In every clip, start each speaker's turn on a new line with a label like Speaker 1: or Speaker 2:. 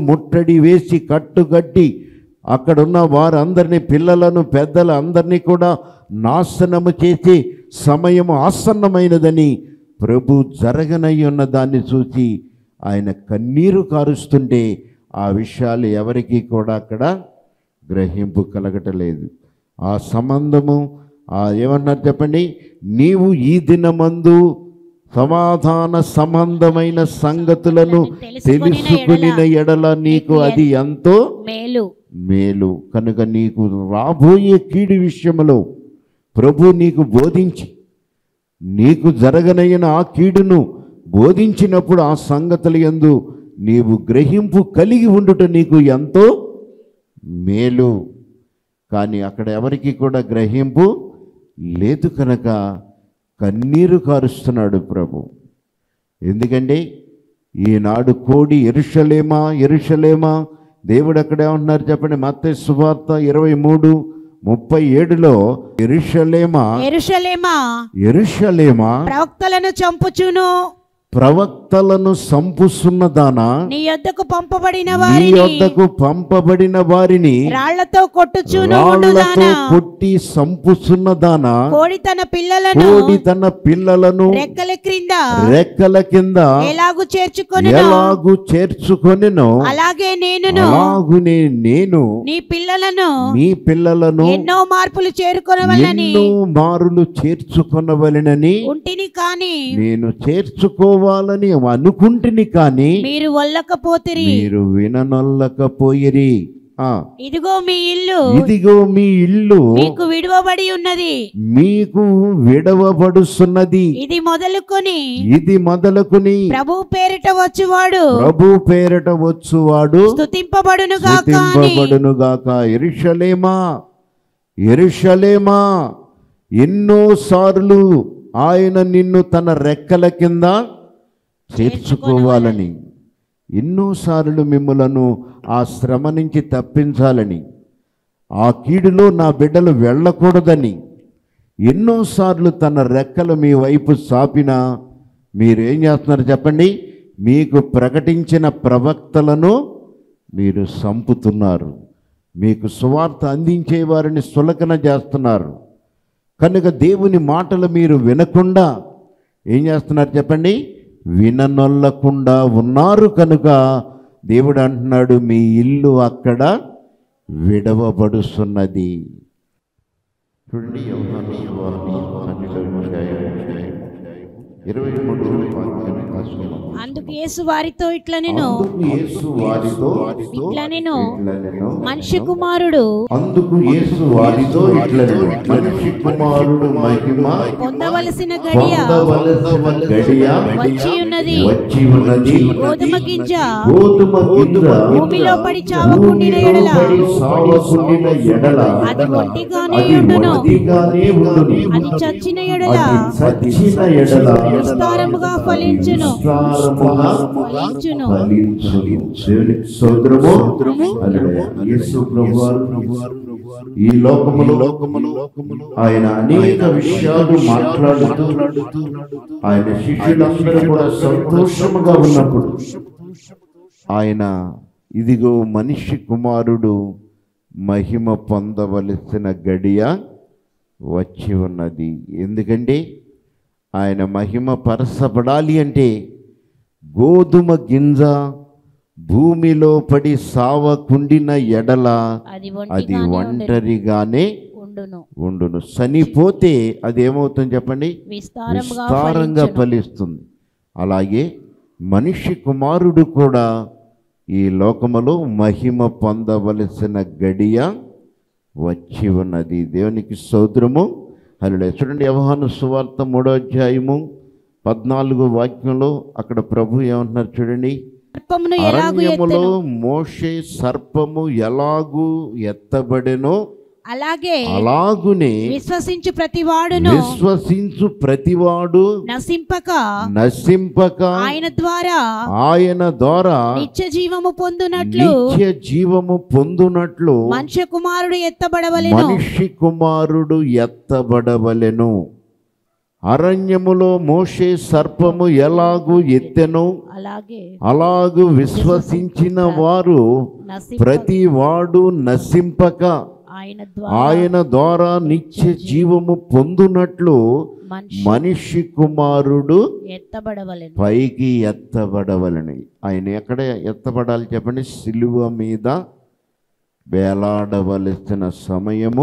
Speaker 1: ముట్టడి వేసి కట్టుకట్టి అక్కడున్న వారందరినీ పిల్లలను పెద్దలు అందరినీ కూడా నాశనము చేసి సమయం ఆసన్నమైనదని ప్రభు జరగనై ఉన్న దాన్ని చూసి ఆయన కన్నీరు కారుస్తుంటే ఆ విషయాలు ఎవరికీ కూడా అక్కడ గ్రహింపు కలగటలేదు ఆ సంబంధము ఆ ఏమన్నారు చెప్పండి నీవు ఈ దినమందు సమాధాన సంబంధమైన సంగతులను తెలుసుకునిన ఎడల నీకు అది ఎంతో
Speaker 2: మేలు
Speaker 1: మేలు కనుక నీకు రాబోయే కీడు విషయములో ప్రభు నీకు బోధించి నీకు జరగనైన ఆ కీడును బోధించినప్పుడు ఆ సంగతుల యందు నీవు గ్రహింపు కలిగి ఉండుట నీకు ఎంతో మేలు కానీ అక్కడ ఎవరికి కూడా గ్రహింపు లేదు కనుక కన్నీరు కారుస్తున్నాడు ప్రభు ఎందుకంటే ఈనాడు కోడి ఎరుషలేమా ఎరుషలేమా దేవుడు అక్కడ ఏమంటున్నారు చెప్పండి మత్తే సువార్త ఇరవై మూడు ముప్పై ఏడులో ఎరుషలేమా
Speaker 2: ఎరుషలేమా
Speaker 1: ఎరుషలేమా
Speaker 2: ప్రవక్తలను చంపుచును
Speaker 1: ప్రవక్తలను సంపుసున్నదానా
Speaker 2: నీ యొద్దకు పంపబడిన
Speaker 1: నీ
Speaker 2: వారిని
Speaker 1: వద్దకు పంపబడిన వారిని
Speaker 2: రాళ్లతో కొట్టుచును
Speaker 1: రాళ్లతో
Speaker 2: ఉండుదానా
Speaker 1: కొట్టి సంపుసున్నదానా
Speaker 2: కోడి తన పిల్లలను
Speaker 1: కోడి తన పిల్లలను
Speaker 2: రెక్కల క్రింద
Speaker 1: రెక్కల కింద
Speaker 2: ఎలాగు చేర్చుకొను
Speaker 1: ఎలాగు చేర్చుకొనెనో
Speaker 2: అలాగే నేనును
Speaker 1: అలాగునే నేను
Speaker 2: నీ పిల్లలను
Speaker 1: మీ పిల్లలను
Speaker 2: ఎన్నో మార్పులు చేరుకొనవలని
Speaker 1: ఎన్నో మారులు చేర్చుకొనవలెనని
Speaker 2: ఉంటిని కాని
Speaker 1: నేను చేర్చుకోవాలని అనుకుంటుని కానీ
Speaker 2: మీరు వల్లకపోతిరి
Speaker 1: మీరు విననొల్లకపోయిరి ఆ
Speaker 2: ఇదిగో మీ ఇల్లు
Speaker 1: ఇదిగో మీ ఇల్లు
Speaker 2: మీకు విడువబడి ఉన్నది
Speaker 1: మీకు విడవబడుస్తున్నది
Speaker 2: ఇది మొదలుకొని
Speaker 1: ఇది మొదలుకుని
Speaker 2: ప్రభు పేరిట వచ్చువాడు
Speaker 1: ప్రభు పేరట వచ్చువాడు
Speaker 2: స్తుతింపబడును గాక అని
Speaker 1: స్థుతింపబడునుగాక ఎరుషలేమా ఎరుషలేమా ఎన్నోసార్లు ఆయన నిన్ను తన రెక్కల కింద చేర్చుకోవాలని ఎన్నోసార్లు మిమ్మలను ఆ శ్రమ నుంచి తప్పించాలని ఆ కీడులో నా బిడ్డలు వెళ్ళకూడదని ఎన్నోసార్లు తన రెక్కలు మీ వైపు సాపినా మీరు ఏం చేస్తున్నారు చెప్పండి మీకు ప్రకటించిన ప్రవక్తలను మీరు సంపుతున్నారు మీకు సువార్త అందించే వారిని సులకన చేస్తున్నారు కనుక దేవుని మాటలు మీరు వినకుండా ఏం చేస్తున్నారు చెప్పండి విననొల్లకుండా ఉన్నారు కనుక దేవుడు అంటున్నాడు మీ ఇల్లు అక్కడ విడవబడుతున్నది చూడండి యోహాను సువార్త పన్నెండవ అధ్యాయం ఇరవై మూడు వాక్యాన్ని రాసుకున్నాం.
Speaker 2: అందుకు యేసు వారితో ఇట్లా నేను
Speaker 1: అందుకు యేసు వారితో
Speaker 2: ఇట్లా నేను
Speaker 1: ఇట్లా నేను
Speaker 2: మనిషి కుమారుడు
Speaker 1: అందుకు యేసు వారితో ఇట్లా నేను మనిషి కుమారుడు మహిమ
Speaker 2: పొందవలసిన గడియ
Speaker 1: పొందవలసిన గడియ
Speaker 2: వచ్చి ఉన్నది
Speaker 1: వచ్చి ఉన్నది
Speaker 2: గోధుమ గింజ
Speaker 1: గోధుమ గింజ
Speaker 2: భూమిలో పడి చావకుండిన ఎడల
Speaker 1: పడి సావకుండిన ఎడల
Speaker 2: అది ఒట్టిగానే
Speaker 1: అది
Speaker 2: ఉండును
Speaker 1: ఒట్టిగానే ఉండును
Speaker 2: అది చచ్చిన ఎడల
Speaker 1: అది చచ్చిన ఎడల
Speaker 2: విస్తారముగా ఫలించును
Speaker 1: విస్తారముగా
Speaker 2: ఫలించును
Speaker 1: ఫలించును. దేవునికి స్తోత్రము హల్లెలూయా. యేసు ప్రభువారు ఈ లోకములో ఆయన అనేక విషయాలు మాట్లాడుతూ ఆయన శిష్యులందరూ కూడా సంతోషముగా ఉన్నప్పుడు ఆయన ఇదిగో మనిషి కుమారుడు మహిమ పొందవలసిన గడియ వచ్చి ఉన్నది ఎందుకంటే ఆయన మహిమ పరచబడాలి అంటే గోధుమ గింజ భూమిలో పడి సావకుండిన ఎడల
Speaker 2: అది
Speaker 1: అది
Speaker 2: ఒంటిగానే ఉండును.
Speaker 1: ఒంటరిగానే
Speaker 2: ఉండును
Speaker 1: ఉండును చనిపోతే అది ఏమవుతుంది చెప్పండి
Speaker 2: విస్తారముగా
Speaker 1: విస్తారంగా
Speaker 2: ఫలించును.
Speaker 1: ఫలిస్తుంది అలాగే మనిషి కుమారుడు కూడా ఈ లోకములో మహిమ పొందవలసిన గడియ వచ్చి ఉన్నది దేవునికి సౌద్రము హలో చూడండి వ్యవహాను సువార్త మూడో అధ్యాయము పద్నాలుగు వాక్యంలో అక్కడ ప్రభు ఏమంటున్నారు చూడండి
Speaker 2: సర్పమును ఎలాగు
Speaker 1: అరణ్యములో
Speaker 2: ఎత్తెను
Speaker 1: మోషే సర్పము ఎలాగూ ఎత్తబడెనో
Speaker 2: అలాగే
Speaker 1: అలాగునే
Speaker 2: విశ్వసించు ప్రతివాడును
Speaker 1: విశ్వసించు ప్రతివాడు
Speaker 2: నశింపక
Speaker 1: నశింపక
Speaker 2: ఆయన ద్వారా
Speaker 1: ఆయన ద్వారా
Speaker 2: నిత్య జీవము పొందునట్లు
Speaker 1: నిత్య జీవము పొందునట్లు
Speaker 2: మనుష్య కుమారుడు ఎత్తబడవలెను
Speaker 1: మనిషి కుమారుడు ఎత్తబడవలెను అరణ్యములో మోషే సర్పము ఎలాగూ ఎత్తెనో
Speaker 2: అలాగే
Speaker 1: అలాగు విశ్వసించిన వారు
Speaker 2: నశింప
Speaker 1: ప్రతి వాడు నశింపక
Speaker 2: ఆయన ద్వారా
Speaker 1: ఆయన ద్వారా నిత్య జీవము పొందునట్లు
Speaker 2: మనిషి
Speaker 1: మనిషి కుమారుడు
Speaker 2: ఎత్తబడవలెను
Speaker 1: పైకి ఎత్తబడవలని ఆయన ఎక్కడ ఎత్తబడాలి చెప్పండి సిలువ మీద వేలాడవలసిన సమయము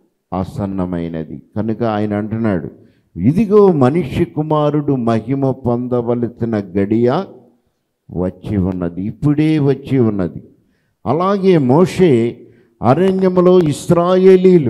Speaker 1: ఆసన్నమైనది కనుక ఆయన అంటున్నాడు ఇదిగో మనిషి కుమారుడు మహిమ పొందవలసిన గడియ వచ్చి ఉన్నది ఇప్పుడే వచ్చి ఉన్నది అలాగే మోషే అరణ్యములో ఇస్రాయేలీలు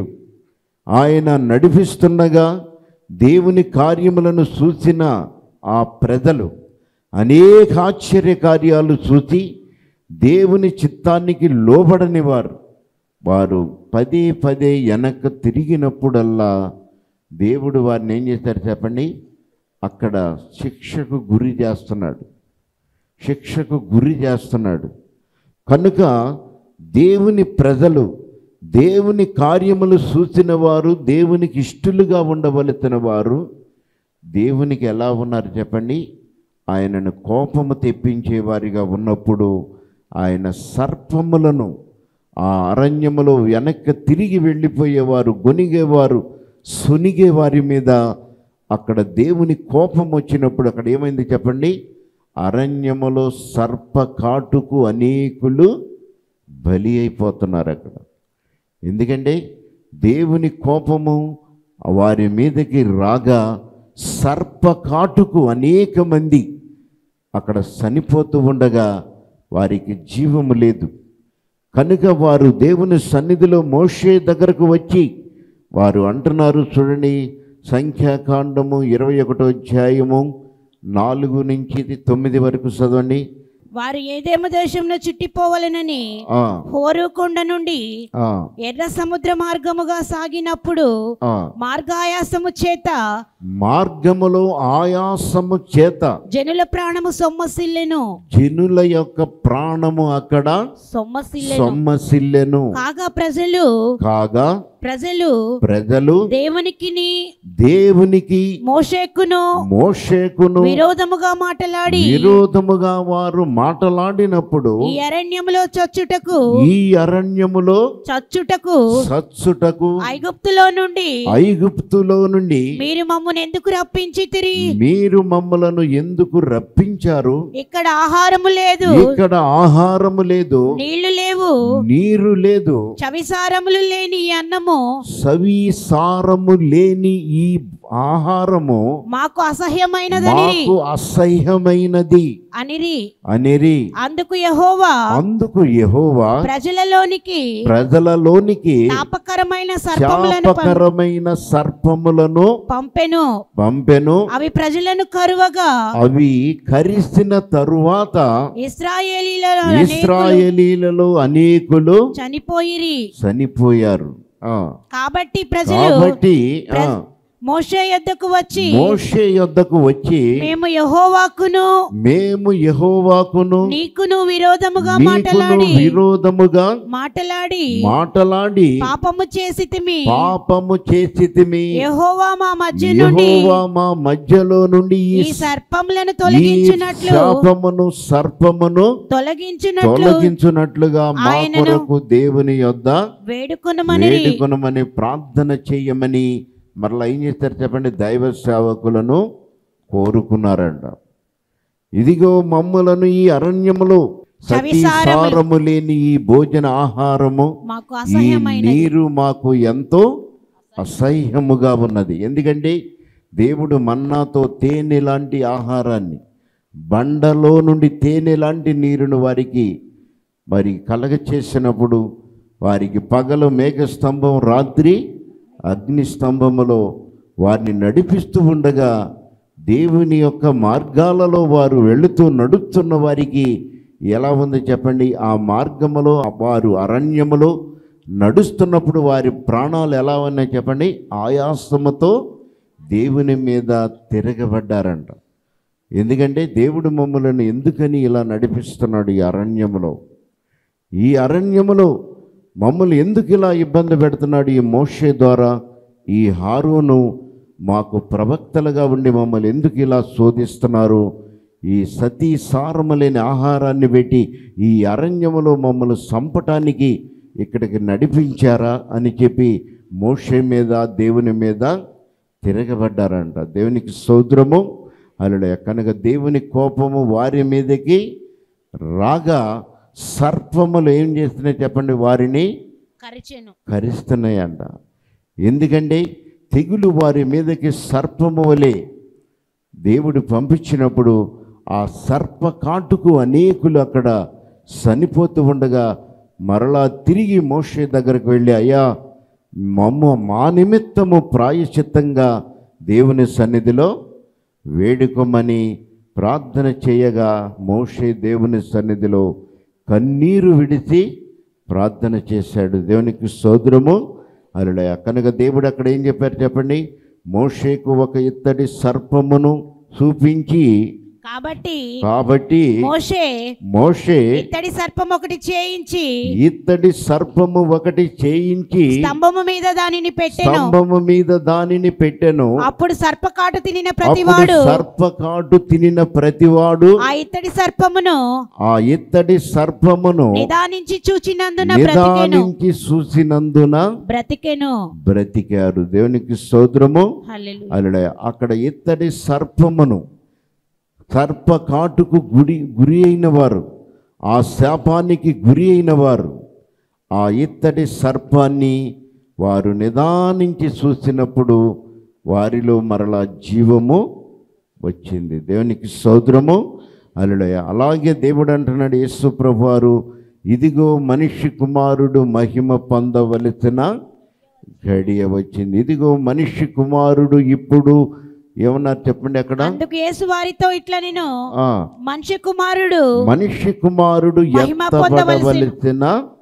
Speaker 1: ఆయన నడిపిస్తుండగా దేవుని కార్యములను చూసిన ఆ ప్రజలు అనేక ఆశ్చర్య కార్యాలు చూసి దేవుని చిత్తానికి లోబడని వారు వారు పదే పదే వెనక్కి తిరిగినప్పుడల్లా దేవుడు వారిని ఏం చేశారు చెప్పండి అక్కడ శిక్షకు గురి చేస్తున్నాడు శిక్షకు గురి చేస్తున్నాడు కనుక దేవుని ప్రజలు దేవుని కార్యములు చూసిన వారు దేవునికి ఇష్టలుగా ఉండవలసిన వారు దేవునికి ఎలా ఉన్నారు చెప్పండి ఆయనను కోపము తెప్పించే వారిగా ఉన్నప్పుడు ఆయన సర్పములను ఆ అరణ్యములో వెనక్కి తిరిగి వెళ్ళిపోయేవారు గొనిగేవారు సునిగే వారి మీద అక్కడ దేవుని కోపం వచ్చినప్పుడు అక్కడ ఏమైంది చెప్పండి అరణ్యములో సర్ప కాటుకు అనేకులు బలి అయిపోతున్నారు అక్కడ ఎందుకంటే దేవుని కోపము వారి మీదకి రాగా సర్ప కాటుకు అనేక మంది అక్కడ చనిపోతూ ఉండగా వారికి జీవము లేదు కనుక వారు దేవుని సన్నిధిలో మోషే దగ్గరకు వచ్చి వారు అంటున్నారు చూడండి సంఖ్యాకాండము ఇరవై ఒకటో అధ్యాయము నాలుగు నుంచి తొమ్మిది వరకు చదవండి
Speaker 2: వారు ఏదేమో దేశంలో చుట్టిపోవలెనని
Speaker 1: ఆ,
Speaker 2: హోరుకొండ నుండి
Speaker 1: ఆ,
Speaker 2: ఎర్ర సముద్ర మార్గముగా సాగినప్పుడు
Speaker 1: ఆ.
Speaker 2: మార్గాయాసము చేత
Speaker 1: మార్గములో ఆయాసము చేత
Speaker 2: జనుల ప్రాణము సొమ్మసిల్లెను
Speaker 1: జనుల యొక్క ప్రాణము అక్కడ
Speaker 2: సొమ్మసిల్లెను
Speaker 1: సొమ్మసిల్లెను
Speaker 2: కాగా ప్రజలు
Speaker 1: కాగా
Speaker 2: ప్రజలు
Speaker 1: ప్రజలు
Speaker 2: దేవునికిని
Speaker 1: దేవునికి
Speaker 2: మోషేకును
Speaker 1: మోషేకును
Speaker 2: విరోధముగా మాటలాడి
Speaker 1: విరోధముగా వారు మాటలాడినప్పుడు
Speaker 2: ఈ అరణ్యములో చచ్చుటకు
Speaker 1: ఈ అరణ్యములో
Speaker 2: చచ్చుటకు
Speaker 1: సత్సుటకు
Speaker 2: ఐగుప్తులో నుండి
Speaker 1: ఐగుప్తులో నుండి
Speaker 2: మీరు మమ్మల్ని ఎందుకు రప్పించి తిరిగి
Speaker 1: మీరు మమ్మలను ఎందుకు రప్పించారు
Speaker 2: ఇక్కడ ఆహారము లేదు
Speaker 1: ఇక్కడ ఆహారము లేదు
Speaker 2: నీళ్లు లేవు
Speaker 1: నీరు లేదు
Speaker 2: చవిసారములు లేని ఈ అన్నము
Speaker 1: సవిసారము లేని ఈ ఆహారము
Speaker 2: మాకు అసహ్యమైనదని
Speaker 1: మాకు అసహ్యమైనది
Speaker 2: అనిరి
Speaker 1: అనిరి
Speaker 2: అందుకు యహోవా
Speaker 1: అందుకు యెహోవా
Speaker 2: ప్రజలలోనికి
Speaker 1: ప్రజలలోనికి
Speaker 2: తాపకరమైన సర్పములను పం-
Speaker 1: శాపకరమైన సర్పములను
Speaker 2: పంపెను
Speaker 1: పంపెను
Speaker 2: అవి ప్రజలను కరువగా
Speaker 1: అవి కరిసిన తరువాత
Speaker 2: ఇస్రాయేలీలలో అనేకులు
Speaker 1: ఇస్రాయేలీలలో అనేకులు
Speaker 2: చనిపోయిరి
Speaker 1: చనిపోయారు ఆ.
Speaker 2: కాబట్టి ప్రజలు
Speaker 1: కాబట్టి ఆ,
Speaker 2: మోషే యొద్దకు వచ్చి
Speaker 1: మోషే యొద్దకు వచ్చి
Speaker 2: మేము యహోవాకును
Speaker 1: మేము యెహోవాకును
Speaker 2: నీకును విరోధముగా
Speaker 1: నీకును
Speaker 2: మాటలాడి
Speaker 1: విరోధముగా
Speaker 2: మాటలాడి
Speaker 1: మాటలాడి
Speaker 2: పాపము చేసితిమి
Speaker 1: పాపము చేసితిమి
Speaker 2: యెహోవా మా మధ్య నుండి
Speaker 1: యెహోవా మా మధ్యలో నుండి ఈ
Speaker 2: ఈ సర్పములను
Speaker 1: ఈ
Speaker 2: తొలగించినట్లు
Speaker 1: శాపమును సర్పమును
Speaker 2: తొలగించినట్లు
Speaker 1: తొలగించున్నట్లుగా మా
Speaker 2: ఆయనను
Speaker 1: కొరకు దేవుని యొద్ద
Speaker 2: వేడుకొనమని
Speaker 1: వేడుకొనమని ప్రార్థన చేయమని మరలా ఏం చేస్తారు చెప్పండి దైవ సేవకులను కోరుకున్నారంట ఇదిగో మమ్ములను ఈ అరణ్యములో
Speaker 2: చవిసారములు.
Speaker 1: సారము లేని ఈ భోజన ఆహారము
Speaker 2: మాకు
Speaker 1: ఈ
Speaker 2: అసహ్యమైనది
Speaker 1: నీరు మాకు ఎంతో అసహ్యముగా ఉన్నది ఎందుకంటే దేవుడు మన్నాతో తేనె లాంటి ఆహారాన్ని బండలో నుండి తేనె లాంటి నీరును వారికి మరి కలగ చేసినప్పుడు వారికి పగలు మేఘస్తంభం రాత్రి అగ్ని స్తంభములో వారిని నడిపిస్తూ ఉండగా దేవుని యొక్క మార్గాలలో వారు వెళుతూ నడుస్తున్న వారికి ఎలా ఉంది చెప్పండి ఆ మార్గములో వారు అరణ్యములో నడుస్తున్నప్పుడు వారి ప్రాణాలు ఎలా ఉన్నాయి చెప్పండి ఆయాసముతో దేవుని మీద తిరగబడ్డారంట ఎందుకంటే దేవుడు మమ్మలను ఎందుకని ఇలా నడిపిస్తున్నాడు ఈ అరణ్యములో ఈ అరణ్యములో మమ్మల్ని ఎందుకు ఇలా ఇబ్బంది పెడుతున్నాడు ఈ మోషే ద్వారా ఈ హారోను మాకు ప్రవక్తలుగా ఉండి మమ్మల్ని ఎందుకు ఇలా శోధిస్తున్నారు ఈ సతీ సారములేని ఆహారాన్ని పెట్టి ఈ అరణ్యములో మమ్మల్ని సంపటానికి ఇక్కడికి నడిపించారా అని చెప్పి మోషే మీద దేవుని మీద తిరగబడ్డారంట దేవునికి సౌద్రము అల్లుడే కనుక దేవుని కోపము వారి మీదకి రాగా సర్పములు ఏం చేస్తున్నాయి చెప్పండి వారిని
Speaker 2: కరిచెను
Speaker 1: కరిస్తున్నాయంట ఎందుకంటే తెగులు వారి మీదకి సర్పము వలె దేవుడు పంపించినప్పుడు ఆ సర్ప కాటుకు అనేకులు అక్కడ చనిపోతూ ఉండగా మరలా తిరిగి మోషే దగ్గరకు వెళ్ళి అయ్యా మమ్మ మా నిమిత్తము ప్రాయశ్చిత్తంగా దేవుని సన్నిధిలో వేడుకోమని ప్రార్థన చేయగా మోషే దేవుని సన్నిధిలో కన్నీరు విడిచి ప్రార్థన చేశాడు దేవునికి సోదరము అలడయ కనుక దేవుడు అక్కడ ఏం చెప్పారు చెప్పండి మోషేకు ఒక ఇత్తడి సర్పమును చూపించి
Speaker 2: కాబట్టి
Speaker 1: కాబట్టి
Speaker 2: మోషే
Speaker 1: మోషే
Speaker 2: ఇత్తడి సర్పం ఒకటి చేయించి
Speaker 1: ఇత్తడి సర్పము ఒకటి చేయించి
Speaker 2: స్తంభము మీద దానిని పెట్టెను
Speaker 1: స్తంభము మీద దానిని పెట్టెను
Speaker 2: అప్పుడు సర్పకాటు తినిన
Speaker 1: అప్పుడు
Speaker 2: ప్రతివాడు
Speaker 1: సర్పకాటు తినిన ప్రతివాడు
Speaker 2: ఆ ఇత్తడి సర్పమును
Speaker 1: ఆ ఇత్తడి సర్పమును
Speaker 2: నిదానించి చూచినందున బ్రతికెను
Speaker 1: నిదానించి చూసినందున
Speaker 2: బ్రతికెను
Speaker 1: బ్రతికారు దేవునికి సోదరము
Speaker 2: హల్లెలూయా.
Speaker 1: అల్లుడే అక్కడ ఇత్తడి సర్పమును సర్ప కాటుకు గుడి గురి అయిన వారు ఆ శాపానికి గురి అయిన వారు ఆ ఇత్తడి సర్పాన్ని వారు నిదానించి చూసినప్పుడు వారిలో మరలా జీవము వచ్చింది దేవునికి సౌద్రము అల్లుడయ అలాగే దేవుడు అంటున్నాడు యేసు ప్రభువారు ఇదిగో మనిషి కుమారుడు మహిమ పొందవలసిన గడియ వచ్చింది ఇదిగో మనిషి కుమారుడు ఇప్పుడు ఏమన్నారు చెప్పండి అక్కడ
Speaker 2: అందుకు యేసు వారితో ఇట్లా నేను
Speaker 1: ఆ,
Speaker 2: మనిషి కుమారుడు
Speaker 1: మనిషి కుమారుడు
Speaker 2: మహిమ
Speaker 1: ఎత్తబడవలసిన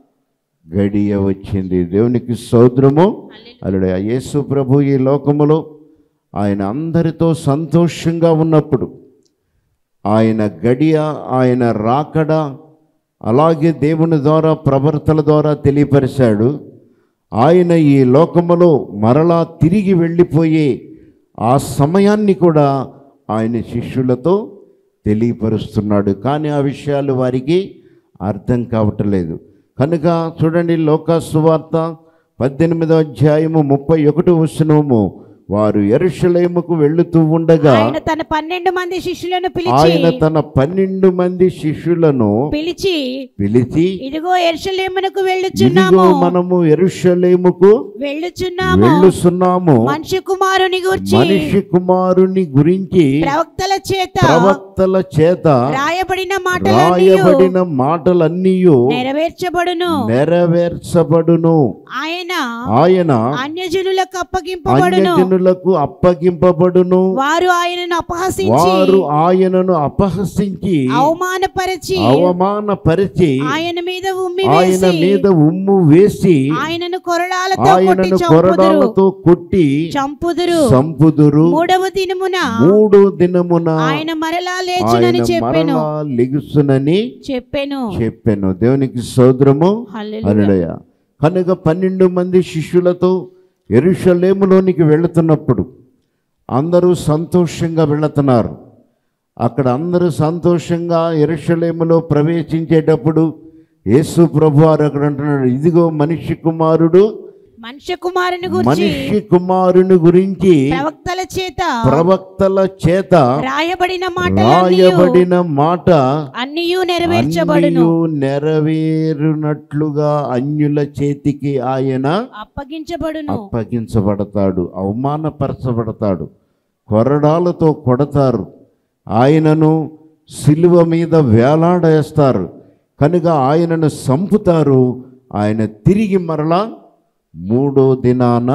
Speaker 1: గడియ వచ్చింది దేవునికి సౌద్రము అల్లుడే యేసు ప్రభు ఈ లోకములో ఆయన అందరితో సంతోషంగా ఉన్నప్పుడు ఆయన గడియ ఆయన రాకడ అలాగే దేవుని ద్వారా ప్రవర్తల ద్వారా తెలియపరిచాడు ఆయన ఈ లోకములో మరలా తిరిగి వెళ్ళిపోయే ఆ సమయాన్ని కూడా ఆయన శిష్యులతో తెలియపరుస్తున్నాడు కానీ ఆ విషయాలు వారికి అర్థం కావటం లేదు కనుక చూడండి లోకాసువార్త పద్దెనిమిదో అధ్యాయము ముప్పై ఒకటి వచనము వారు ఎరుషలేముకు వెళుతూ ఉండగా
Speaker 2: ఆయన తన పన్నెండు మంది శిష్యులను పిలిచి
Speaker 1: ఆయన తన పన్నెండు మంది శిష్యులను
Speaker 2: పిలిచి
Speaker 1: పిలిచి
Speaker 2: ఇదిగో ఎరుషలేమునకు
Speaker 1: ఇదిగో
Speaker 2: వెళ్ళుచున్నాము
Speaker 1: మనము ఎరుషలేముకు
Speaker 2: వెళ్ళుచున్నాము
Speaker 1: వెళ్ళుచున్నాము
Speaker 2: మనిషి కుమారుని గూర్చి
Speaker 1: మనిషి కుమారుని గురించి
Speaker 2: ప్రవక్తల చేత
Speaker 1: ప్రవక్తల చేత
Speaker 2: రాయబడిన మాటలన్నీ
Speaker 1: రాయబడిన మాటలన్నీ
Speaker 2: నెరవేర్చబడును
Speaker 1: నెరవేర్చబడును
Speaker 2: ఆయన
Speaker 1: ఆయన
Speaker 2: అన్యజనులకు అప్పగింపబడును
Speaker 1: అన్యజనులకు అప్పగింపబడును
Speaker 2: వారు ఆయనను అపహసించి
Speaker 1: వారు ఆయనను అపహసించి
Speaker 2: అవమానపరిచి
Speaker 1: అవమానపరిచి
Speaker 2: ఆయన మీద ఉమ్మి
Speaker 1: ఆయన
Speaker 2: వేసి
Speaker 1: మీద ఉమ్ము వేసి
Speaker 2: ఆయనను కొరడాలతో కొట్టి
Speaker 1: ఆయనను
Speaker 2: చంపుదురు
Speaker 1: కొరడాలతో కొట్టి
Speaker 2: చంపుదురు
Speaker 1: సంపుదురు
Speaker 2: మూడవ దినమున
Speaker 1: మూడు దినమున
Speaker 2: ఆయన మరలా లేచునని
Speaker 1: ఆయన
Speaker 2: చెప్పెను
Speaker 1: మరలా లెగుసునని
Speaker 2: చెప్పెను
Speaker 1: చెప్పాను దేవునికి సోదరము
Speaker 2: హల్లెలూయా.
Speaker 1: అల్లుడయ కనుక పన్నెండు మంది శిష్యులతో ఎరుషలేములోనికి వెళుతున్నప్పుడు అందరూ సంతోషంగా వెళుతున్నారు అక్కడ అందరూ సంతోషంగా ఎరుషలేములో ప్రవేశించేటప్పుడు యేసు ప్రభు వారు అక్కడ అంటున్నాడు ఇదిగో మనిషి కుమారుడు
Speaker 2: మనుష్య కుమారుని గురించి
Speaker 1: మనిషి కుమారుని గురించి
Speaker 2: ప్రవక్తల చేత
Speaker 1: ప్రవక్తల చేత
Speaker 2: రాయబడిన మాటలన్నీ
Speaker 1: రాయబడిన మాట
Speaker 2: అన్నియు నెరవేర్చబడును
Speaker 1: అన్నియు నెరవేరునట్లుగా అన్యుల చేతికి ఆయన
Speaker 2: అప్పగించబడును
Speaker 1: అప్పగించబడతాడు అవమానపరచబడతాడు కొరడాలతో కొడతారు ఆయనను సిలువ మీద వేలాడేస్తారు కనుక ఆయనను సంపుతారు ఆయన తిరిగి మరలా మూడో దినాన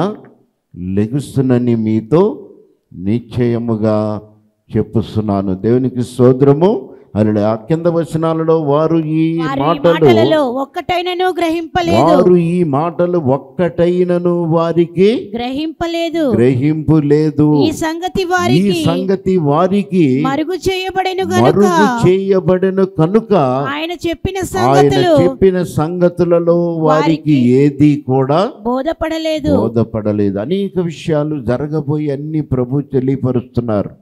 Speaker 1: లెగుస్తునని మీతో నిశ్చయముగా చెప్పుస్తున్నాను దేవునికి సోదరము అలా ఆ కింద వచనాలలో వారు ఈ
Speaker 2: వారు ఈ
Speaker 1: మాటలు
Speaker 2: మాటలలో ఒక్కటైనను గ్రహింపలేదు
Speaker 1: వారు ఈ మాటలు ఒక్కటైనను వారికి
Speaker 2: గ్రహింపలేదు
Speaker 1: గ్రహింపు లేదు
Speaker 2: ఈ సంగతి
Speaker 1: ఈ
Speaker 2: వారికి
Speaker 1: సంగతి వారికి
Speaker 2: మరుగు చేయబడెను గనుక
Speaker 1: మరుగు చేయబడను కనుక
Speaker 2: ఆయన చెప్పిన
Speaker 1: ఆయన
Speaker 2: సంగతులు
Speaker 1: చెప్పిన సంగతులలో వారికి ఏది కూడా
Speaker 2: బోధపడలేదు
Speaker 1: బోధపడలేదు అనేక విషయాలు జరగబోయి అన్ని ప్రభు తెలియపరుస్తున్నారు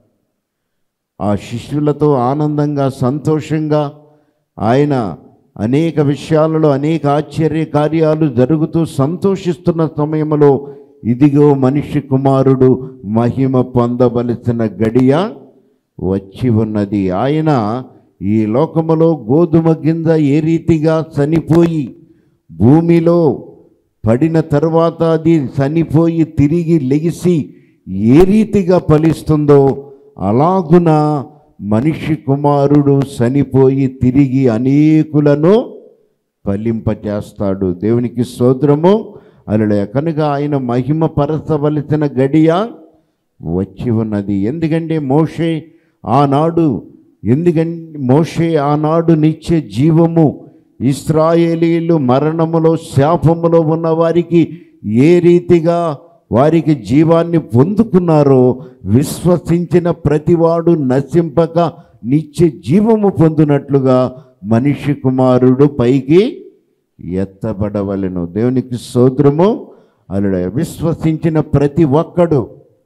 Speaker 1: ఆ శిష్యులతో ఆనందంగా సంతోషంగా ఆయన అనేక విషయాలలో అనేక ఆశ్చర్య కార్యాలు జరుగుతూ సంతోషిస్తున్న సమయంలో ఇదిగో మనిషి కుమారుడు మహిమ పొందవలసిన గడియ వచ్చి ఉన్నది ఆయన ఈ లోకములో గోధుమ గింజ ఏ రీతిగా చనిపోయి భూమిలో పడిన తర్వాత అది చనిపోయి తిరిగి లెగిసి ఏ రీతిగా ఫలిస్తుందో అలాగున మనిషి కుమారుడు చనిపోయి తిరిగి అనేకులను ఫలింపచేస్తాడు దేవునికి స్తోత్రము అలడే కనుక ఆయన మహిమ పరచవలసిన గడియ వచ్చి ఉన్నది ఎందుకంటే మోషే ఆనాడు ఎందుకంటే మోషే ఆనాడు నిత్య జీవము ఇస్రాయేలీలు మరణములో శాపములో ఉన్న వారికి ఏ రీతిగా వారికి జీవాన్ని పొందుకున్నారో విశ్వసించిన ప్రతివాడు నశింపక నిత్య జీవము పొందినట్లుగా మనిషి కుమారుడు పైకి ఎత్తబడవలెను దేవునికి సోదరము అల్లుడ విశ్వసించిన ప్రతి ఒక్కడు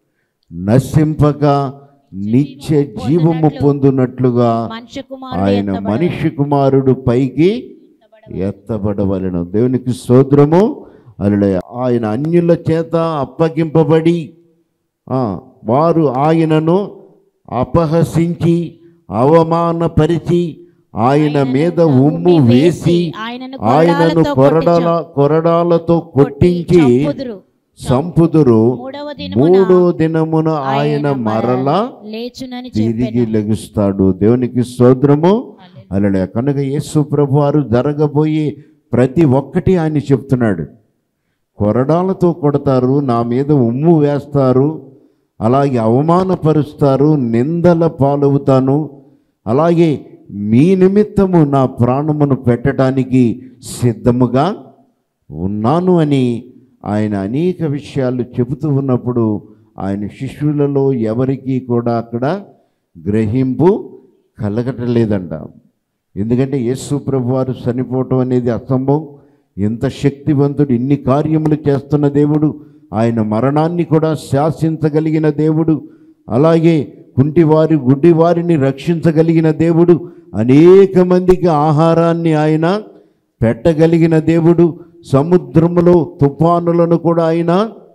Speaker 1: నశింపక నిత్య జీవము పొందినట్లుగా
Speaker 2: మనిషి కుమారుడు
Speaker 1: ఆయన
Speaker 2: ఎత్తబడెను.
Speaker 1: మనిషి కుమారుడు పైకి ఎత్తబడవలెను దేవునికి స్తోత్రము అల్లుడ ఆయన అన్యుల చేత అప్పగింపబడి ఆ, వారు ఆయనను అపహసించి అవమానపరిచి ఆయన మీద ఉమ్ము వేసి
Speaker 2: ఆయనను
Speaker 1: ఆయనను
Speaker 2: కొరడాలతో
Speaker 1: కొరడాల కొరడాలతో కొట్టించి
Speaker 2: చంపుదురు.
Speaker 1: సంపుదురు
Speaker 2: మూడవ దినమున
Speaker 1: మూడో దినమున ఆయన మరలా
Speaker 2: లేచునని
Speaker 1: తిరిగి
Speaker 2: చెప్పాను
Speaker 1: లెగుస్తాడు దేవునికి స్తోత్రము అలడే కనుక యేసు ప్రభు వారు జరగబోయే ప్రతి ఒక్కటి ఆయన చెప్తున్నాడు కొరడాలతో కొడతారు నా మీద ఉమ్ము వేస్తారు అలాగే అవమానపరుస్తారు నిందల పాలవుతాను అలాగే మీ నిమిత్తము నా ప్రాణమును పెట్టడానికి సిద్ధముగా ఉన్నాను అని ఆయన అనేక విషయాలు చెబుతూ ఉన్నప్పుడు ఆయన శిష్యులలో ఎవరికీ కూడా అక్కడ గ్రహింపు కలగటలేదంట ఎందుకంటే యేసు ప్రభు వారు చనిపోవటం అనేది అసంభవం ఎంత శక్తివంతుడు ఇన్ని కార్యములు చేస్తున్న దేవుడు ఆయన మరణాన్ని కూడా శాసించగలిగిన దేవుడు అలాగే కుంటివారి గుడ్డివారిని రక్షించగలిగిన దేవుడు అనేక మందికి ఆహారాన్ని ఆయన పెట్టగలిగిన దేవుడు సముద్రములో తుఫానులను కూడా ఆయన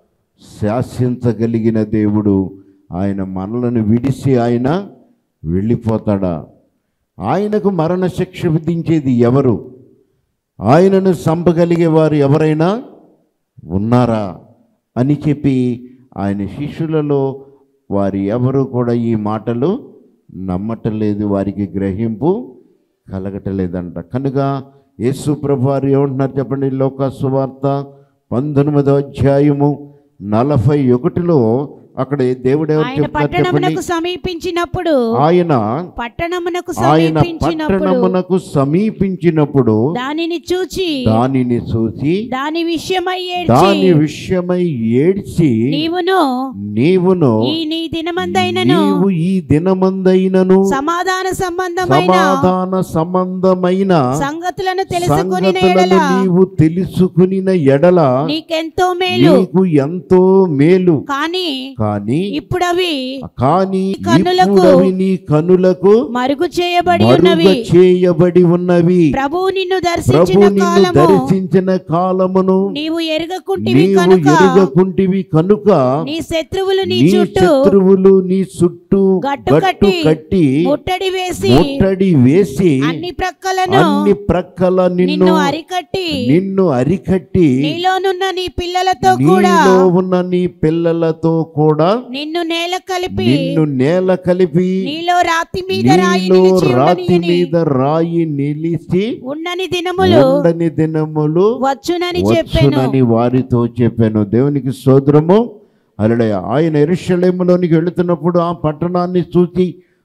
Speaker 1: శాసించగలిగిన దేవుడు ఆయన మనలను విడిసి ఆయన వెళ్ళిపోతాడా ఆయనకు మరణ శిక్ష విధించేది ఎవరు ఆయనను చంపగలిగే వారు ఎవరైనా ఉన్నారా అని చెప్పి ఆయన శిష్యులలో వారి ఎవరు కూడా ఈ మాటలు నమ్మటలేదు వారికి గ్రహింపు కలగటలేదంట కనుక యేసు ప్రభు వారు ఏమంటున్నారు చెప్పండి లోకాసు వార్త పంతొమ్మిదో అధ్యాయము నలభై ఒకటిలో అక్కడ దేవుడు ఎవరు
Speaker 2: ఆయన
Speaker 1: చెప్తారు చెప్పండి
Speaker 2: పట్టణమునకు సమీపించినప్పుడు
Speaker 1: ఆయన
Speaker 2: పట్టణమునకు
Speaker 1: ఆయన
Speaker 2: సమీపించినప్పుడు
Speaker 1: పట్టణమునకు సమీపించినప్పుడు
Speaker 2: దానిని చూచి
Speaker 1: దానిని చూసి
Speaker 2: దాని విషయమై ఏడ్చి
Speaker 1: దాని విషయమై ఏడ్చి
Speaker 2: నీవును
Speaker 1: నీవును
Speaker 2: ఈ నీ దినమందైనను
Speaker 1: నీవు ఈ దినమందైనను
Speaker 2: సమాధాన సంబంధమైన
Speaker 1: సమాధాన సంబంధమైన
Speaker 2: సంగతులను తెలుసుకుని
Speaker 1: సంగతులను నీవు తెలుసుకునిన ఎడల
Speaker 2: నీకెంతో మేలు
Speaker 1: నీకు ఎంతో మేలు
Speaker 2: కానీ
Speaker 1: కానీ
Speaker 2: ఇప్పుడవి
Speaker 1: కానీ
Speaker 2: కన్నులకు
Speaker 1: ఇప్పుడవి నీ కనులకు
Speaker 2: మరుగు చేయబడి
Speaker 1: మరుగ
Speaker 2: ఉన్నవి
Speaker 1: చేయబడి ఉన్నవి
Speaker 2: ప్రభువు నిన్ను
Speaker 1: ప్రభు
Speaker 2: దర్శించిన
Speaker 1: నిన్ను
Speaker 2: కాలము
Speaker 1: దర్శించిన కాలమును
Speaker 2: నీవు ఎరగకుంటివి
Speaker 1: నీవు
Speaker 2: కనుక
Speaker 1: ఎరుగకుంటివి కనుక
Speaker 2: నీ శత్రువులు నీ
Speaker 1: నీ
Speaker 2: చుట్టూ
Speaker 1: శత్రువులు నీ చుట్టూ
Speaker 2: గట్టు
Speaker 1: గట్టు
Speaker 2: కట్టి
Speaker 1: కట్టి
Speaker 2: ముట్టడి వేసి
Speaker 1: ముట్టడి వేసి
Speaker 2: అన్ని ప్రక్కలను
Speaker 1: అన్ని ప్రక్కల నిన్ను
Speaker 2: నిన్ను అరికట్టి
Speaker 1: నిన్ను అరికట్టి
Speaker 2: నీలోనున్న నీ పిల్లలతో కూడా
Speaker 1: నీలో ఉన్న నీ పిల్లలతో కూడా
Speaker 2: నిన్ను నేల కలిపి
Speaker 1: నిన్ను నేల కలిపి
Speaker 2: నీలో రాతి మీద రాయి
Speaker 1: నీలో
Speaker 2: నిలిచి
Speaker 1: రాతి
Speaker 2: ఉండనీయని
Speaker 1: మీద రాయి నిలిచి
Speaker 2: ఉండని దినములు
Speaker 1: ఉండని దినములు
Speaker 2: వచ్చునని చెప్పాను
Speaker 1: వచ్చునని వారితో చెప్పాను దేవునికి సోదరము అలడే ఆయన ఎరుషలేములోనికి వెళుతున్నప్పుడు ఆ పట్టణాన్ని చూసి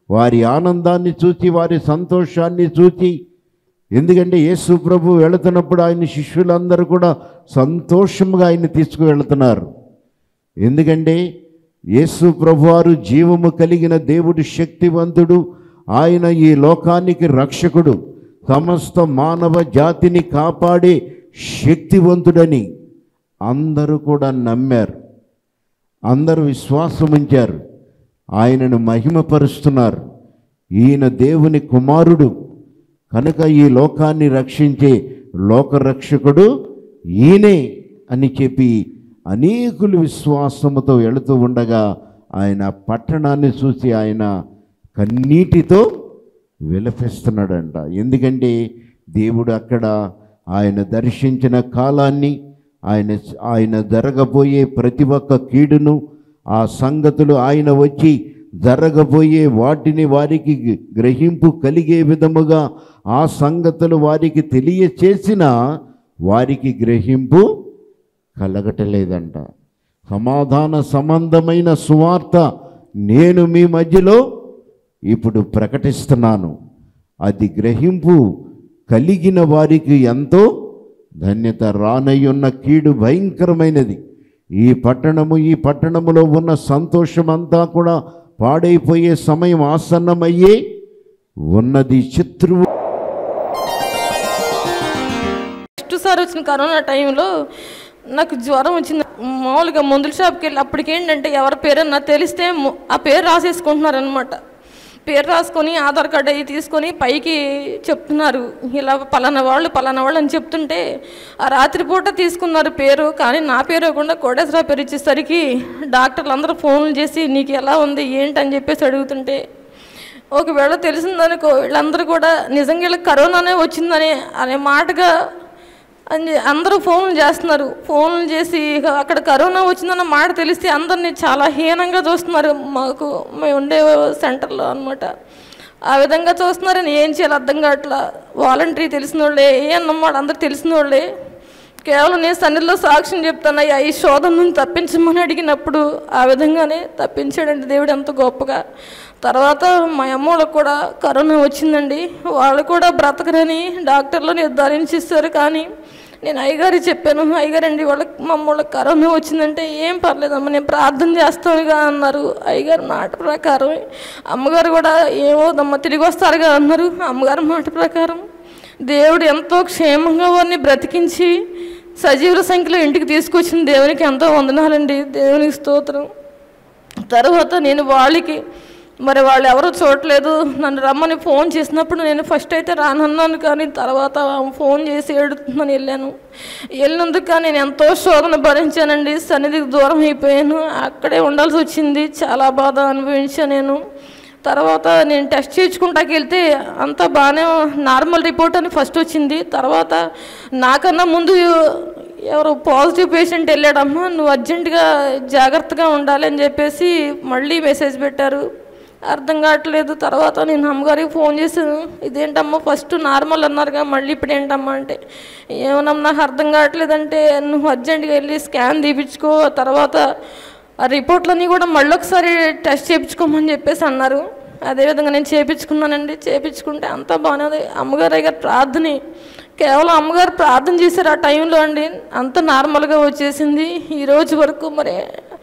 Speaker 1: వారి ఆనందాన్ని చూసి వారి సంతోషాన్ని చూసి ఎందుకంటే యేసు ప్రభు వెళుతున్నప్పుడు ఆయన శిష్యులందరూ కూడా సంతోషంగా ఆయన తీసుకువెళుతున్నారు ఎందుకంటే యేసు ప్రభువారు జీవము కలిగిన దేవుడు శక్తివంతుడు ఆయన ఈ లోకానికి రక్షకుడు సమస్త మానవ జాతిని కాపాడే శక్తివంతుడని అందరూ కూడా నమ్మారు అందరూ విశ్వాసం ఉంచారు ఆయనను మహిమపరుస్తున్నారు ఈయన దేవుని కుమారుడు కనుక ఈ లోకాన్ని రక్షించే లోకరక్షకుడు ఈయనే అని చెప్పి అనేకులు విశ్వాసముతో వెళుతూ ఉండగా ఆయన పట్టణాన్ని చూసి ఆయన కన్నీటితో విలపిస్తున్నాడంట ఎందుకంటే దేవుడు అక్కడ ఆయన దర్శించిన కాలాన్ని ఆయన ఆయన జరగబోయే ప్రతి ఒక్క కీడును ఆ సంగతులు ఆయన వచ్చి జరగబోయే వాటిని వారికి గ్రహింపు కలిగే విధముగా ఆ సంగతులు వారికి తెలియచేసిన వారికి గ్రహింపు కలగటలేదంట సమాధాన సంబంధమైన సువార్త నేను మీ మధ్యలో ఇప్పుడు ప్రకటిస్తున్నాను అది గ్రహింపు కలిగిన వారికి ఎంతో ధన్యత రానయ్యున్న కీడు భయంకరమైనది ఈ పట్టణము ఈ పట్టణములో ఉన్న సంతోషం అంతా కూడా పాడైపోయే సమయం ఆసన్నమయ్యే ఉన్నది శత్రువు
Speaker 3: ఫస్ట్ సారి వచ్చిన కరోనా టైంలో నాకు జ్వరం వచ్చింది మామూలుగా మందుల షాప్కి వెళ్ళి అప్పటికేంటంటే ఎవరి పేరన్నా తెలిస్తే ము- ఆ పేరు రాసేసుకుంటున్నారనమాట పేరు రాసుకొని ఆధార్ కార్డు అవి తీసుకొని పైకి చెప్తున్నారు ఇలా పలానా వాళ్ళు పలానా వాళ్ళు అని చెప్తుంటే ఆ రాత్రిపూట తీసుకున్నారు పేరు కానీ నా పేరు ఇవ్వకుండా కోటేశ్వరరావు పేరు ఇచ్చేసరికి డాక్టర్లు అందరూ ఫోన్లు చేసి నీకు ఎలా ఉంది ఏంటి అని చెప్పేసి అడుగుతుంటే ఒకవేళ తెలిసిందనుకో వీళ్ళందరూ కూడా నిజంగా వీళ్ళకి కరోనానే వచ్చిందని అనే మాటగా అని అందరూ ఫోన్లు చేస్తున్నారు ఫోన్లు చేసి ఇక అక్కడ కరోనా వచ్చిందన్న మాట తెలిస్తే అందరినీ చాలా హీనంగా చూస్తున్నారు మాకు మేము ఉండే సెంటర్లో అనమాట ఆ విధంగా చూస్తున్నారని ఏం చేయాలి అర్థం కావట్లా వాలంటరీ తెలిసిన వాళ్ళే ఏ అన్నమాట అందరు తెలిసిన వాళ్ళే కేవలం నేను సన్నిధిలో సాక్ష్యం చెప్తాను అయ్యా ఈ శోధన నుంచి తప్పించమని అడిగినప్పుడు ఆ విధంగానే తప్పించాడండి దేవుడు ఎంత గొప్పగా తర్వాత మా అమ్మోళ్ళకు కూడా కరోనా వచ్చిందండి వాళ్ళు కూడా బ్రతకరని డాక్టర్లు నిర్ధారించిస్తారు కానీ నేను అయ్యగారి చెప్పాను అయ్యగారండి వాళ్ళకి మా అమ్మోళ్ళకి కరోనా వచ్చిందంటే ఏం పర్లేదమ్మా నేను ప్రార్థన చేస్తానుగా అన్నారు అయ్యగారు మాట ప్రకారం అమ్మగారు కూడా ఏమోదమ్మా తిరిగి వస్తారుగా అన్నారు అమ్మగారి మాట ప్రకారం దేవుడు ఎంతో క్షేమంగా వారిని బ్రతికించి సజీవుల సంఖ్యలో ఇంటికి తీసుకొచ్చిన దేవునికి ఎంతో వందనాలండి దేవునికి స్తోత్రం తర్వాత నేను వాళ్ళకి మరి వాళ్ళు ఎవరు చూడలేదు నన్ను రమ్మని ఫోన్ చేసినప్పుడు నేను ఫస్ట్ అయితే రానన్నాను కానీ తర్వాత ఆమె ఫోన్ చేసి ఏడుతుందని వెళ్ళాను వెళ్ళినందుకు కానీ నేను ఎంతో శోధన భరించానండి సన్నిధికి దూరం అయిపోయాను అక్కడే ఉండాల్సి వచ్చింది చాలా బాధ అనుభవించాను నేను తర్వాత నేను టెస్ట్ చేయించుకుంటాకి వెళ్తే అంతా బాగానే నార్మల్ రిపోర్ట్ అని ఫస్ట్ వచ్చింది తర్వాత నాకన్నా ముందు ఎవరు పాజిటివ్ పేషెంట్ వెళ్ళాడమ్మా నువ్వు అర్జెంటుగా జాగ్రత్తగా ఉండాలి అని చెప్పేసి మళ్ళీ మెసేజ్ పెట్టారు అర్థం కావట్లేదు తర్వాత నేను అమ్మగారికి ఫోన్ చేశాను ఇదేంటమ్మా ఫస్ట్ నార్మల్ అన్నారుగా మళ్ళీ ఇప్పుడు ఏంటమ్మా అంటే ఏమన్నా నాకు అర్థం కావట్లేదంటే నువ్వు అర్జెంటుగా వెళ్ళి స్కాన్ తీపించుకో తర్వాత ఆ రిపోర్ట్లన్నీ కూడా మళ్ళీ ఒకసారి టెస్ట్ చేయించుకోమని చెప్పేసి అన్నారు అదేవిధంగా నేను చేయించుకున్నానండి చేయించుకుంటే అంతా బాగానే ఉంది అమ్మగారు గారు ప్రార్థన కేవలం అమ్మగారు ప్రార్థన చేశారు ఆ టైంలో అండి అంత నార్మల్గా వచ్చేసింది ఈ రోజు వరకు మరి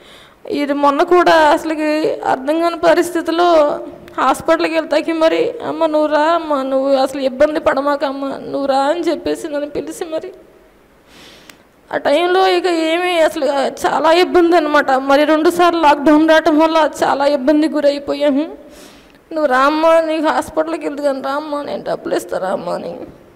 Speaker 3: ఇది మొన్న కూడా అసలుకి అర్థం కాని పరిస్థితిలో హాస్పిటల్కి వెళ్తాకి మరి అమ్మ నువ్వు రా అమ్మ నువ్వు అసలు ఇబ్బంది పడమాక అమ్మ నువ్వు రా అని చెప్పేసి నన్ను పిలిచి మరి ఆ టైంలో ఇక ఏమీ అసలు చాలా ఇబ్బంది అనమాట మరి రెండు సార్లు లాక్డౌన్ రావటం వల్ల చాలా ఇబ్బంది గురైపోయాము నువ్వు రామ్మా నీకు హాస్పిటల్కి వెళ్తాను రామ్మా నేను డబ్బులు ఇస్తారా అమ్మా అని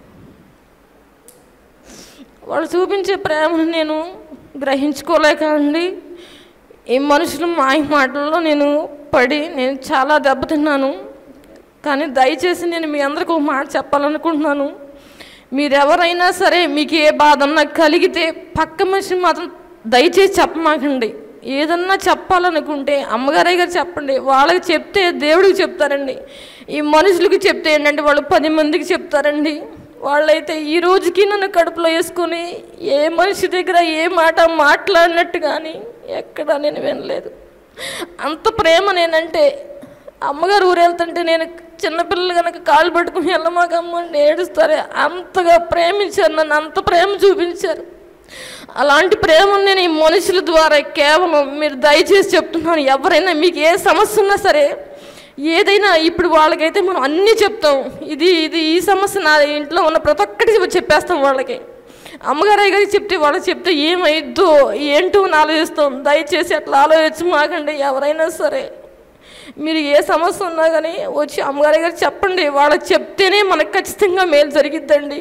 Speaker 3: వాళ్ళు చూపించే ప్రేమను నేను గ్రహించుకోలేక అండి ఈ మనుషుల మాయ మాటల్లో నేను పడి నేను చాలా దెబ్బతిన్నాను కానీ దయచేసి నేను మీ అందరికీ ఒక మాట చెప్పాలనుకుంటున్నాను మీరెవరైనా సరే మీకు ఏ బాధ అన్నా కలిగితే పక్క మనిషిని మాత్రం దయచేసి చెప్పమాకండి ఏదన్నా చెప్పాలనుకుంటే అమ్మగారయ్య గారు చెప్పండి వాళ్ళకి చెప్తే దేవుడికి చెప్తారండి ఈ మనుషులకి చెప్తే ఏంటంటే వాళ్ళు పది మందికి చెప్తారండి వాళ్ళైతే ఈ రోజుకి నన్ను కడుపులో వేసుకొని ఏ మనిషి దగ్గర ఏ మాట మాట్లాడినట్టు కానీ ఎక్కడ నేను వినలేదు అంత ప్రేమ నేనంటే అమ్మగారు ఊరు వెళ్తుంటే నేను చిన్నపిల్లలు కనుక కాళ్ళు పట్టుకుని వెళ్ళమాకమ్మ అని ఏడుస్తారు అంతగా ప్రేమించారు నన్ను అంత ప్రేమ చూపించారు అలాంటి ప్రేమను నేను ఈ మనుషుల ద్వారా కేవలం మీరు దయచేసి చెప్తున్నాను ఎవరైనా మీకు ఏ సమస్య ఉన్నా సరే ఏదైనా ఇప్పుడు వాళ్ళకైతే మనం అన్నీ చెప్తాం ఇది ఇది ఈ సమస్య నా ఇంట్లో ఉన్న ప్రతి ఒక్కటి చెప్పేస్తాం వాళ్ళకి అమ్మగారు గారికి చెప్తే వాళ్ళకి చెప్తే ఏమైద్దో ఏంటో అని ఆలోచిస్తాం దయచేసి అట్లా ఆలోచించి మాకండి ఎవరైనా సరే మీరు ఏ సమస్య ఉన్నా కానీ వచ్చి అమ్మగారి గారు చెప్పండి వాళ్ళకి చెప్తేనే మనకు ఖచ్చితంగా మేలు జరిగిద్దండి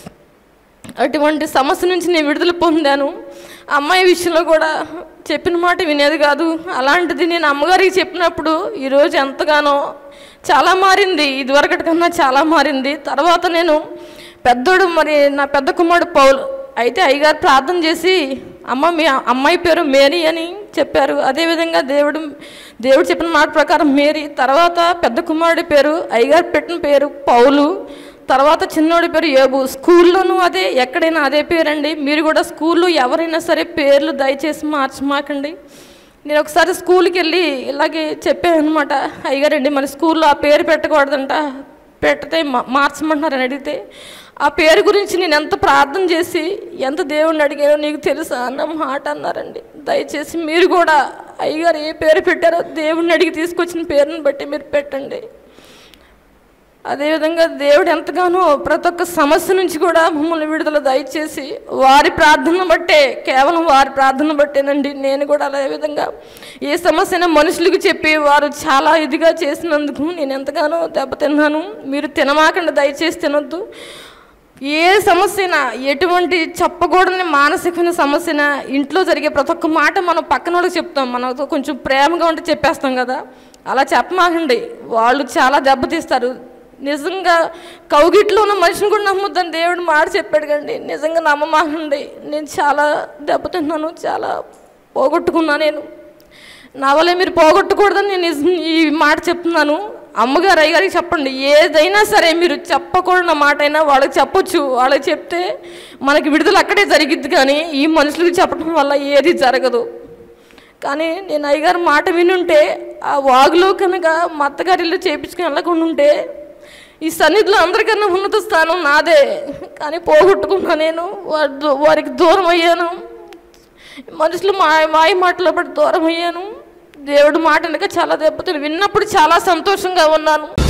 Speaker 3: అటువంటి సమస్య నుంచి నేను విడుదల పొందాను అమ్మాయి విషయంలో కూడా చెప్పిన మాట వినేది కాదు అలాంటిది నేను అమ్మగారికి చెప్పినప్పుడు ఈరోజు ఎంతగానో చాలా మారింది ఇదివరకటి కన్నా చాలా మారింది తర్వాత నేను పెద్దోడు మరి నా పెద్ద కుమారుడు పౌలు అయితే అయ్యగారు ప్రార్థన చేసి అమ్మ మీ అమ్మాయి పేరు మేరీ అని చెప్పారు అదేవిధంగా దేవుడు దేవుడు చెప్పిన మాట ప్రకారం మేరీ తర్వాత పెద్ద కుమారుడి పేరు అయ్యగారు పెట్టిన పేరు పౌలు తర్వాత చిన్నోడి పేరు ఏబు స్కూల్లోనూ అదే ఎక్కడైనా అదే పేరండి మీరు కూడా స్కూల్లో ఎవరైనా సరే పేర్లు దయచేసి మార్చమాకండి నేను ఒకసారి స్కూల్కి వెళ్ళి ఇలాగే చెప్పాను అనమాట అయ్యగారండి మన స్కూల్లో ఆ పేరు పెట్టకూడదంట పెడితే మా- మార్చమంటున్నారని అడిగితే ఆ పేరు గురించి నేను ఎంత ప్రార్థన చేసి ఎంత దేవుణ్ణి అడిగానో నీకు తెలుసా అన్న మాట అన్నారండి దయచేసి మీరు కూడా అయ్యగారు ఏ పేరు పెట్టారో దేవుణ్ణి అడిగి తీసుకొచ్చిన పేరుని బట్టి మీరు పెట్టండి అదేవిధంగా దేవుడు ఎంతగానో ప్రతి ఒక్క సమస్య నుంచి కూడా మమ్మల్ని విడుదల దయచేసి వారి ప్రార్థన బట్టే కేవలం వారి ప్రార్థన బట్టేనండి నేను కూడా అదే విధంగా ఏ సమస్యైనా మనుషులకు చెప్పి వారు చాలా ఇదిగా చేసినందుకు నేను ఎంతగానో దెబ్బతిన్నాను మీరు తినమాకండి దయచేసి తినొద్దు ఏ సమస్యనా ఎటువంటి చెప్పకూడని మానసికమైన సమస్యనా ఇంట్లో జరిగే ప్రతి ఒక్క మాట మనం పక్కన వాళ్ళకి చెప్తాం మనతో కొంచెం ప్రేమగా ఉంటే చెప్పేస్తాం కదా అలా చెప్పమాకండి వాళ్ళు చాలా దెబ్బతీస్తారు నిజంగా కౌగిట్లో ఉన్న మనిషిని కూడా నమ్మొద్దని దేవుడు మాట చెప్పాడు కండి నిజంగా నమ్మమాకండి నేను చాలా దెబ్బతిన్నాను చాలా పోగొట్టుకున్నా నేను నా వల్ల మీరు పోగొట్టకూడదని నేను నిజం- ఈ మాట చెప్తున్నాను అమ్మగారు అయ్యగారికి చెప్పండి ఏదైనా సరే మీరు చెప్పకూడని మాట అయినా వాళ్ళకి చెప్పొచ్చు వాళ్ళకి చెప్తే మనకి విడుదల అక్కడే జరిగిద్ది కానీ ఈ మనుషులకు చెప్పడం వల్ల ఏది జరగదు కానీ నేను అయ్యగారు మాట వినుంటే ఆ వాగులో కనుక మా అత్తగారి ఇల్లు చేయించుకుని వెళ్ళకుండా ఉంటే ఈ సన్నిధిలో అందరికన్నా ఉన్నత స్థానం నాదే కానీ పోగొట్టుకున్నా నేను వారి దూ- వారికి దూరం అయ్యాను మనుషులు మా మాయ మాటలో పడి దూరం అయ్యాను దేవుడు మాట వెనక చాలా దెబ్బతిని విన్నప్పుడు చాలా సంతోషంగా ఉన్నాను